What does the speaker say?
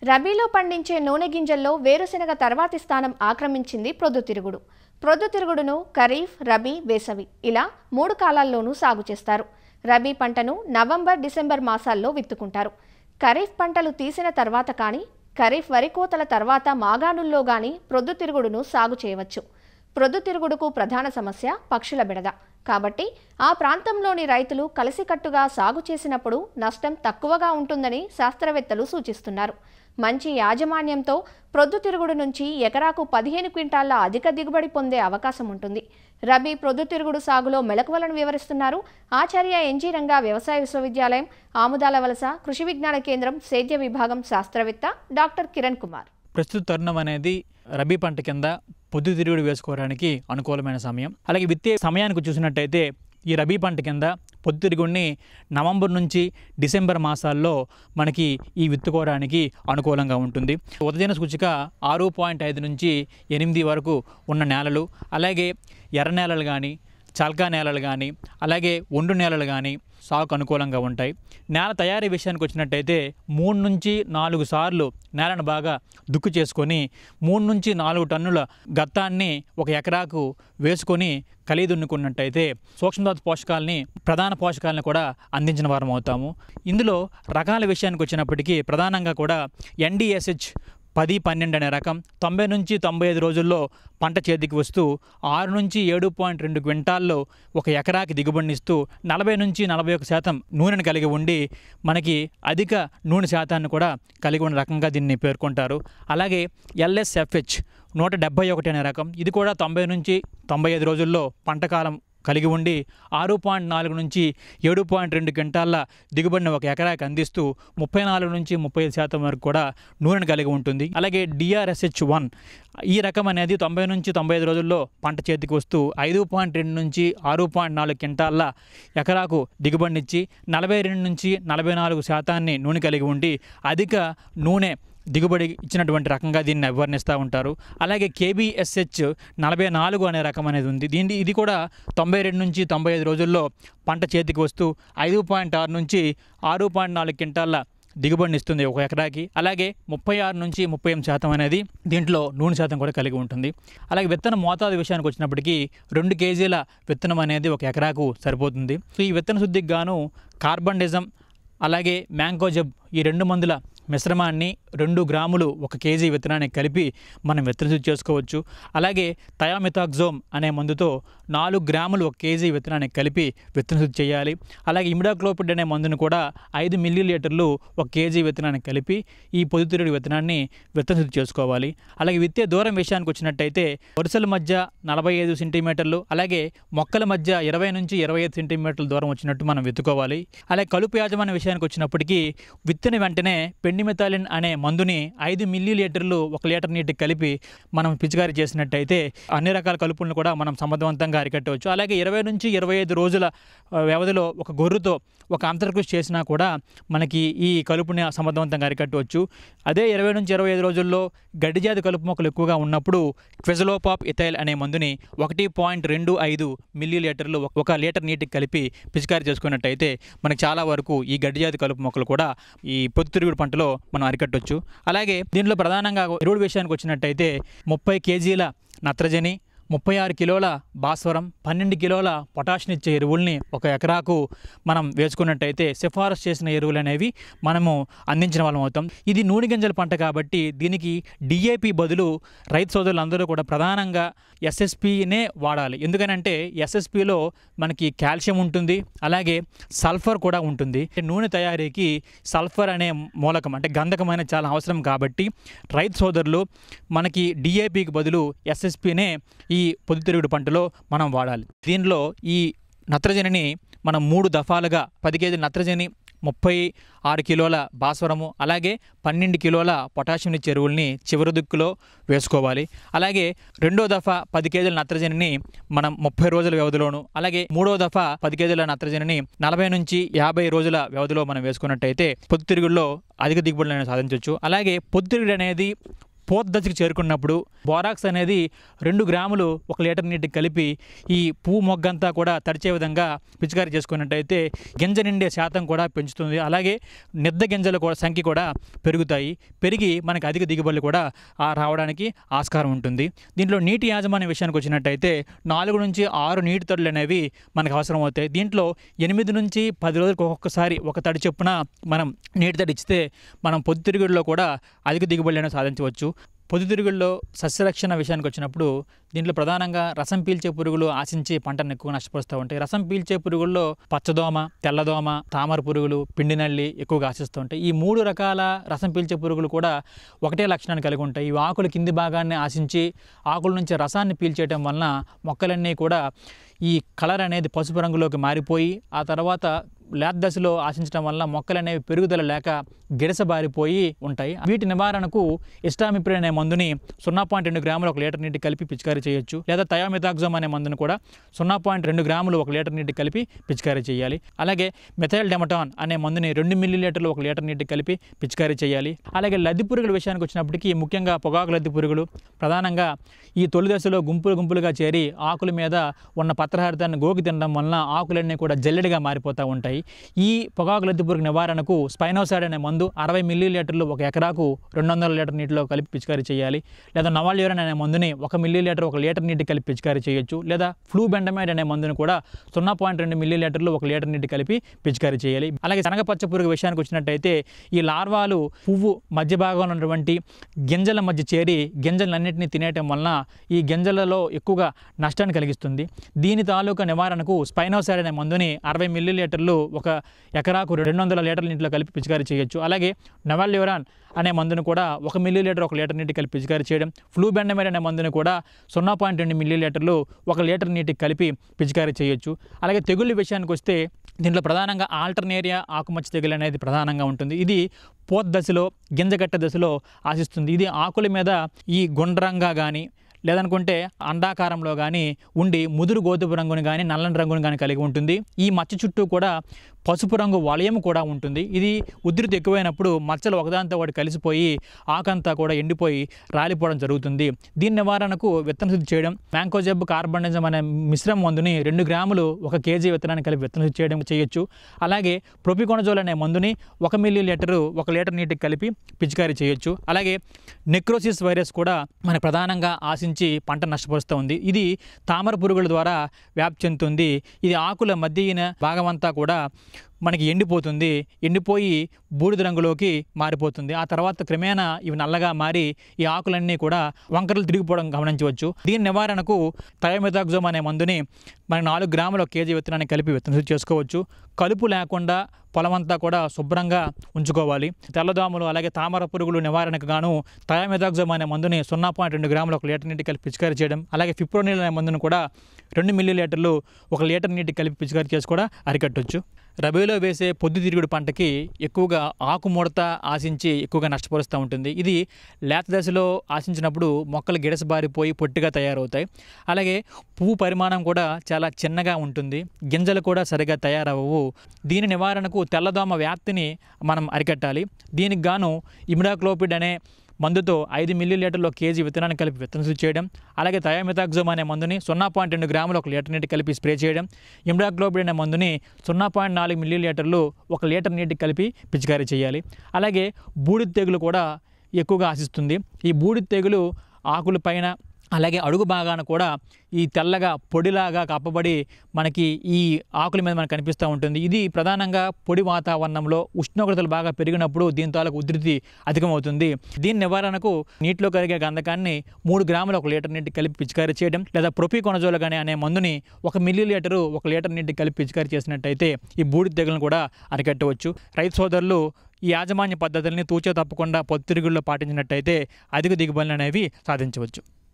రబీలో పండించే నూనె గింజల్లో వేరుశెనగ తర్వాతి స్థానం ఆక్రమించింది ప్రొద్దుతిరుగుడు ప్రొద్దుతిరుగుడును ఖరీఫ్ రబీ వేసవి ఇలా మూడు కాలాల్లోనూ సాగు చేస్తారు రబీ పంటను నవంబర్ డిసెంబర్ మాసాల్లో విత్తుకుంటారు ఖరీఫ్ పంటలు తీసిన తర్వాత కానీ ఖరీఫ్ వరి కోతల తర్వాత మాగాణుల్లో గాని ప్రొద్దుతిరుగుడును సాగు చేయవచ్చు ప్రొద్దుతిరుగుడుకు ప్రధాన సమస్య పక్షుల బెడద కాబట్టి ఆ ప్రాంతంలోని రైతులు కలిసికట్టుగా సాగు చేసినప్పుడు నష్టం తక్కువగా ఉంటుందని శాస్త్రవేత్తలు సూచిస్తున్నారు మంచి యాజమాన్యంతో ప్రొద్దుతిరుగుడు నుంచి ఎకరాకు పదిహేను క్వింటాళ్ల అధిక దిగుబడి పొందే అవకాశం ఉంటుంది రబీ ప్రొద్దుతిరుగుడు సాగులో మెలకువలను వివరిస్తున్నారు ఆచార్య ఎన్జీ రంగా వ్యవసాయ విశ్వవిద్యాలయం ఆముదాల వలస కృషి విజ్ఞాన కేంద్రం సేద్య విభాగం శాస్త్రవేత్త డాక్టర్ కిరణ్ కుమార్ ప్రస్తుత తరుణం అనేది రబీ పంట కింద పొద్దుతిరుగుడు వేసుకోవడానికి అనుకూలమైన సమయం అలాగే విత్తే సమయానికి చూసినట్టయితే ఈ రబీ పంట కింద పొద్దుతిరుగుడిని నవంబర్ నుంచి డిసెంబర్ మాసాల్లో మనకి ఈ విత్తుకోవడానికి అనుకూలంగా ఉంటుంది ఉదజన సూచిక ఆరు పాయింట్ ఐదు నుంచి ఎనిమిది వరకు ఉన్న నేలలు అలాగే ఎర్ర నేలలు కానీ చల్కా నేలలు కానీ అలాగే ఒండు నేలలు కానీ సాగుకు అనుకూలంగా ఉంటాయి నేల తయారీ విషయానికి వచ్చినట్టయితే మూడు నుంచి నాలుగు సార్లు నేలను బాగా దుక్కు చేసుకొని మూడు నుంచి నాలుగు టన్నుల గత్తాన్ని ఒక ఎకరాకు వేసుకొని కలిగి దున్నుకున్నట్టయితే సూక్ష్మధాతు పోషకాలని ప్రధాన పోషకాలను కూడా అందించిన వారం అవుతాము ఇందులో రకాల విషయానికి వచ్చినప్పటికీ ప్రధానంగా కూడా ఎన్డిఎస్హెచ్ పది పన్నెండు అనే రకం తొంభై నుంచి తొంభై ఐదు రోజుల్లో పంట చేతికి వస్తూ ఆరు నుంచి ఏడు పాయింట్ రెండు క్వింటాల్లో ఒక ఎకరాకి దిగుబడినిస్తూ నలభై నుంచి నలభై ఒక శాతం నూనెను కలిగి ఉండి మనకి అధిక నూనె శాతాన్ని కూడా కలిగి ఉన్న రకంగా దీన్ని పేర్కొంటారు అలాగే ఎల్ఎస్ఎఫ్హెచ్ నూట డెబ్బై ఒకటి అనే రకం ఇది కూడా తొంభై నుంచి తొంభై ఐదు రోజుల్లో పంటకాలం కలిగి ఉండి ఆరు పాయింట్ నాలుగు నుంచి ఏడు పాయింట్ రెండు క్వింటాళ్ళ దిగుబడిని ఒక ఎకరాకి అందిస్తూ ముప్పై నాలుగు నుంచి ముప్పై ఐదు శాతం వరకు కూడా నూనెను కలిగి ఉంటుంది అలాగే డిఆర్ఎస్హెచ్ వన్ ఈ రకం అనేది తొంభై నుంచి తొంభై ఐదు రోజుల్లో పంట చేతికి వస్తూ ఐదు పాయింట్ రెండు నుంచి ఆరు పాయింట్ నాలుగు క్వింటాళ్ళ ఎకరాకు దిగుబడినిచ్చి నలభై రెండు నుంచి నలభై నాలుగు శాతాన్ని నూనె కలిగి ఉండి అధిక నూనె దిగుబడి ఇచ్చినటువంటి రకంగా దీన్ని వర్ణిస్తూ ఉంటారు అలాగే కేబీఎస్హెచ్ నలభై నాలుగు అనే రకం అనేది ఉంది దీన్ని ఇది కూడా తొంభై రెండు నుంచి తొంభై ఐదు రోజుల్లో పంట చేతికి వస్తూ ఐదు పాయింట్ ఆరు నుంచి ఆరు పాయింట్ నాలుగు క్వింటాళ్ళ దిగుబడిని ఇస్తుంది ఒక ఎకరాకి అలాగే ముప్పై ఆరు నుంచి ముప్పై ఎనిమిది శాతం అనేది దీంట్లో నూనె శాతం కూడా కలిగి ఉంటుంది అలాగే విత్తన మోతాదు విషయానికి వచ్చినప్పటికీ రెండు కేజీల విత్తనం అనేది ఒక ఎకరాకు సరిపోతుంది సో ఈ విత్తన శుద్ధికి గాను కార్బన్డిజం అలాగే మ్యాంకోజబ్ ఈ రెండు మందుల మిశ్రమాన్ని రెండు గ్రాములు ఒక కేజీ విత్తనాన్ని కలిపి మనం విత్తన శుద్ధి చేసుకోవచ్చు అలాగే థయామిథాక్జోమ్ అనే మందుతో నాలుగు గ్రాములు ఒక కేజీ విత్తనాన్ని కలిపి విత్తన శుద్ధి చేయాలి అలాగే ఇమిడాక్లోపిడ్ అనే మందును కూడా ఐదు మిల్లీ లీటర్లు ఒక కేజీ విత్తనాన్ని కలిపి ఈ పొద్దుతిరుగుడు విత్తనాన్ని విత్తన శుద్ధి చేసుకోవాలి అలాగే విత్తే దూరం విషయానికి వచ్చినట్టయితే వరుసల మధ్య నలభై ఐదు సెంటీమీటర్లు అలాగే మొక్కల మధ్య ఇరవై నుంచి ఇరవై ఐదు సెంటీమీటర్ల దూరం వచ్చినట్టు మనం విత్తుకోవాలి అలాగే కలుపు యాజమాన్య విషయానికి వచ్చినప్పటికీ విత్తిన వెంటనే పెండిమెథాలిన్ అనే మందుని ఐదు మిల్లీ లీటర్లు ఒక లీటర్ నీటికి కలిపి మనం పిచికారీ చేసినట్టయితే అన్ని రకాల కలుపులను కూడా మనం సమర్థవంతంగా అరికట్టవచ్చు అలాగే ఇరవై నుంచి ఇరవై ఐదు రోజుల ఆ, వ్యవధిలో ఒక గొర్రుతో ఒక అంతర్కృషి చేసినా కూడా మనకి ఈ కలుపుని సమర్థవంతంగా అరికట్టవచ్చు అదే ఇరవై నుంచి ఇరవై ఐదు రోజుల్లో గడ్డి జాతి కలుపు మొక్కలు ఎక్కువగా ఉన్నప్పుడు క్విజలోపాప్ ఇథైల్ అనే మందుని ఒకటి పాయింట్ రెండు ఐదు మిల్లీ లీటర్లు ఒక లీటర్ నీటికి కలిపి పిచికారీ చేసుకున్నట్టయితే మనకి చాలా వరకు ఈ గడ్డి జాతి కలుపు మొక్కలు కూడా ఈ పొద్దుతిరుగుడు పంటలో మనం అరికట్టవచ్చు అలాగే దీంట్లో ప్రధానంగా ఎరువుల విషయానికి వచ్చినట్టయితే ముప్పై కేజీల నత్రజని ముప్పై ఆరు కిలోల భాస్వరం పన్నెండు కిలోల పొటాషియం ఇచ్చే ఎరువుల్ని ఒక ఎకరాకు మనం వేసుకున్నట్టయితే సిఫారసు చేసిన ఎరువులు అనేవి మనము అందించిన వాళ్ళం అవుతాం ఇది నూనె గింజల పంట కాబట్టి దీనికి డిఏపి బదులు రైతు సోదరులందరూ కూడా ప్రధానంగా ఎస్ఎస్పినే వాడాలి ఎందుకనంటే ఎస్ఎస్పిలో మనకి కాల్షియం ఉంటుంది అలాగే సల్ఫర్ కూడా ఉంటుంది నూనె తయారీకి సల్ఫర్ అనే మూలకం అంటే గంధకమైన చాలా అవసరం కాబట్టి రైతు సోదరులు మనకి డిఏపికి బదులు ఎస్ఎస్పినే ఈ పొద్దుతిరుగుడు పంటలో మనం వాడాలి దీనిలో ఈ నత్రజనిని మనం మూడు దఫాలుగా పది కేజీల నత్రజని ముప్పై ఆరు కిలోల భాస్వరము అలాగే పన్నెండు కిలోల పొటాషియం ఇచ్చే ఎరువుల్ని చివరి దిక్కులో వేసుకోవాలి అలాగే రెండో దఫా పది కేజీల నత్రజనిని మనం ముప్పై రోజుల వ్యవధిలోను అలాగే మూడో దఫా పది కేజీల నత్రజనిని నలభై నుంచి యాభై రోజుల వ్యవధిలో మనం వేసుకున్నట్టయితే పొద్దుతిరుగుడులో అధిక దిగుబడులను సాధించవచ్చు అలాగే పొద్దుతిరుగుడు అనేది పూత దశకు చేరుకున్నప్పుడు బోరాక్స్ అనేది రెండు గ్రాములు ఒక లీటర్ నీటికి కలిపి ఈ పువ్వు మొగ్గంతా కూడా తడిచే విధంగా పిచికారీ చేసుకున్నట్టయితే గింజ నిండే శాతం కూడా పెంచుతుంది అలాగే నిద్ద గింజల కూడా సంఖ్య కూడా పెరుగుతాయి పెరిగి మనకి అధిక దిగుబడులు కూడా ఆ రావడానికి ఆస్కారం ఉంటుంది దీంట్లో నీటి యాజమాన్య విషయానికి వచ్చినట్టయితే నాలుగు నుంచి ఆరు నీటి తడులు అనేవి మనకు అవసరం అవుతాయి దీంట్లో ఎనిమిది నుంచి పది రోజులకు ఒక్కొక్కసారి ఒక తడి చొప్పున మనం నీటి తడి ఇస్తే మనం పొద్దుతిరుగుడులో కూడా అధిక దిగుబడులను సాధించవచ్చు పొద్దుతిరుగుల్లో సస్యరక్షణ విషయానికి వచ్చినప్పుడు దీంట్లో ప్రధానంగా రసం పీల్చే పురుగులు ఆశించి పంటను ఎక్కువ నష్టపరుస్తూ ఉంటాయి రసం పీల్చే పురుగుల్లో పచ్చదోమ తెల్లదోమ తామర పురుగులు పిండి నల్లి ఎక్కువగా ఆశిస్తూ ఉంటాయి ఈ మూడు రకాల రసం పీల్చే పురుగులు కూడా ఒకటే లక్షణాన్ని కలిగి ఉంటాయి ఇవి ఆకుల కింది భాగాన్ని ఆశించి ఆకుల నుంచి రసాన్ని పీల్చేయటం వలన మొక్కలన్నీ కూడా ఈ కలర్ అనేది పసుపు రంగులోకి మారిపోయి ఆ తర్వాత లేత దశలో ఆశించడం వల్ల మొక్కలు అనేవి పెరుగుదల లేక గిడసబారిపోయి ఉంటాయి వీటి నివారణకు ఇస్టామిప్రిన్ అనే మందుని సున్నా పాయింట్ రెండు గ్రాములు ఒక లీటర్ నీటి కలిపి పిచికారీ చేయొచ్చు లేదా థయామితాక్సోమ్ అనే మందును కూడా సున్నా పాయింట్ రెండు గ్రాములు ఒక లీటర్ నీటి కలిపి పిచికారీ చేయాలి అలాగే మెథైల్ డెమటాన్ అనే మందుని రెండు మిల్లీ లీటర్లు ఒక లీటర్ నీటి కలిపి పిచికారీ చేయాలి అలాగే లద్ది పురుగుల విషయానికి వచ్చినప్పటికీ ముఖ్యంగా పొగాకు లద్ది పురుగులు ప్రధానంగా ఈ తొలి దశలో గుంపులు గుంపులుగా చేరి ఆకుల మీద ఉన్న పత్రహారితాన్ని గోకి తినడం వలన ఆకులన్నీ కూడా జల్లెడిగా మారిపోతూ ఉంటాయి ఈ పొగాకు లద్ది పురుగు నివారణకు స్పైనోసైడ్ అనే మందు అరవై మిల్లీ లీటర్లు ఒక ఎకరాకు రెండు వందల లీటర్ నీటిలో కలిపి పిచికారీ చేయాలి లేదా నవాల్యూరన్ అనే మందుని ఒక మిల్లీ లీటర్ ఒక లీటర్ నీటి కలిపి పిచికారీ చేయొచ్చు లేదా ఫ్లూ బెండమైడ్ అనే మందుని కూడా సున్నా పాయింట్ రెండు మిల్లీ లీటర్లు ఒక లీటర్ నీటి కలిపి పిచికారీ చేయాలి అలాగే శనగపచ్చ పురుగు విషయానికి వచ్చినట్టయితే ఈ లార్వాలు పువ్వు మధ్య భాగంలో ఉన్నటువంటి గింజల మధ్య చేరి గింజలన్నింటినీ తినేయటం వలన ఈ గింజలలో ఎక్కువగా నష్టాన్ని కలిగిస్తుంది దీని తాలూకా నివారణకు స్పైనోసైడ్ అనే మందుని అరవై మిల్లీ లీటర్లు ఒక ఎకరాకు రెండు వందల లీటర్ల నీటిలో కలిపి పిచికారీ చేయొచ్చు అలాగే నవాల్యూరాన్ అనే మందును కూడా ఒక మిల్లీ లీటర్ ఒక లీటర్ నీటి కలిపి పిచికారీ చేయడం ఫ్లూ బెండమైడ్ అనే మందును కూడా సున్నా పాయింట్ రెండు మిల్లీ లీటర్లు ఒక లీటర్ నీటికి కలిపి పిచికారీ చేయొచ్చు అలాగే తెగుళ్ళ విషయానికి వస్తే దీంట్లో ప్రధానంగా ఆల్టర్నేరియా ఆకుమచ్చ తెగులు అనేది ప్రధానంగా ఉంటుంది ఇది పోత్ దశలో గింజగట్ట దశలో ఆశిస్తుంది ఇది ఆకుల మీద ఈ గుండ్రంగా కానీ లేదనుకుంటే అండాకారంలో కానీ ఉండి ముదురు గోధుమ రంగుని కానీ నల్లని రంగుని కానీ కలిగి ఉంటుంది ఈ మచ్చ చుట్టూ కూడా పసుపు రంగు వలయం కూడా ఉంటుంది ఇది ఉధృతి ఎక్కువైనప్పుడు మచ్చలు ఒకదానితో ఒకటి కలిసిపోయి ఆకంతా కూడా ఎండిపోయి రాలిపోవడం జరుగుతుంది దీని నివారణకు విత్తన శుద్ధి చేయడం మ్యాంకోజెబ్ కార్బనిజం అనే మిశ్రమ మందుని రెండు గ్రాములు ఒక కేజీ విత్తనాన్ని కలిపి విత్తన శుద్ధి చేయడం చేయొచ్చు అలాగే ప్రొపికొనజోల్ అనే మందుని ఒక మిల్లీ లీటరు ఒక లీటర్ నీటికి కలిపి పిచికారీ చేయొచ్చు అలాగే నెక్రోసిస్ వైరస్ కూడా మన ప్రధానంగా ఆశించి పంట నష్టపరుస్తూ ఉంది ఇది తామర పురుగుల ద్వారా వ్యాప్తి చెందుతుంది ఇది ఆకుల మధ్యన భాగమంతా కూడా మనకి ఎండిపోతుంది ఎండిపోయి బూడిద రంగులోకి మారిపోతుంది ఆ తర్వాత క్రమేణా ఇవి నల్లగా మారి ఈ ఆకులన్నీ కూడా వంకరలు తిరిగిపోవడం గమనించవచ్చు దీని నివారణకు థయోమెథాక్సోమ్ అనే మందుని మన నాలుగు గ్రాముల ఒక కేజీ విత్తనాన్ని కలిపి విత్తనం శుద్ధి చేసుకోవచ్చు కలుపు లేకుండా పొలమంతా కూడా శుభ్రంగా ఉంచుకోవాలి తెల్లదోమలు అలాగే తామర పురుగులు నివారణకు గాను థయామెథాక్సోమ్ అనే మందుని సున్నా పాయింట్ రెండు గ్రాములు ఒక లీటర్ నీటి కలిపి పిచికారీ చేయడం అలాగే ఫిప్రోనిల్ అనే మందును కూడా రెండు మిల్లీ లీటర్లు ఒక లీటర్ నీటి కలిపి పిచికారీ చేసి కూడా అరికట్టొచ్చు రబీలో వేసే పొద్దుతిరుగుడు పంటకి ఎక్కువగా ఆకుముడత ఆశించి ఎక్కువగా నష్టపరుస్తూ ఉంటుంది ఇది లేత దశలో ఆశించినప్పుడు మొక్కలు గిడసబారిపోయి పొట్టిగా తయారవుతాయి అలాగే పువ్వు పరిమాణం కూడా చాలా చిన్నగా ఉంటుంది గింజలు కూడా సరిగా తయారవ్వవు దీని నివారణకు తెల్లదోమ వ్యాప్తిని మనం అరికట్టాలి దీనికి గాను ఇమిడాక్లోపిడ్ అనే మందుతో ఐదు మిల్లీ లీటర్లు ఒక కేజీ విత్తనాన్ని కలిపి విత్తన శుద్ధి చేయడం అలాగే థయామితాక్సోమ్ అనే మందుని సున్నా పాయింట్ రెండు గ్రాములు ఒక లీటర్ నీటి కలిపి స్ప్రే చేయడం ఇమ్డాక్లోపిడ్ అనే మందుని సున్నా పాయింట్ నాలుగు మిల్లీ లీటర్లు ఒక లీటర్ నీటికి కలిపి పిచికారీ చేయాలి అలాగే బూడిద తెగులు కూడా ఎక్కువగా ఆశిస్తుంది ఈ బూడిద తెగులు ఆకుల పైన అలాగే అడుగు భాగాన కూడా ఈ తెల్లగా పొడిలాగా కప్పబడి మనకి ఈ ఆకుల మీద మనకు కనిపిస్తూ ఉంటుంది ఇది ప్రధానంగా పొడి వాతావరణంలో ఉష్ణోగ్రతలు బాగా పెరిగినప్పుడు దీని తాలూకు ఉధృతి అధికమవుతుంది దీని నివారణకు నీటిలో కరిగే గంధకాన్ని మూడు గ్రాములు ఒక లీటర్ నీటి కలిపి పిచికారీ చేయడం లేదా ప్రొపికొనజోల్ కానీ అనే మందుని ఒక మిల్లీ లీటరు ఒక లీటర్ నీటి కలిపి పిచికారీ చేసినట్టయితే ఈ బూడిద తెగులను కూడా అరికట్టవచ్చు రైతు సోదరులు ఈ యాజమాన్య పద్ధతుల్ని తూచే తప్పకుండా పొత్తిరుగుల్లో పాటించినట్టయితే అధిక దిగుబడులు అనేవి సాధించవచ్చు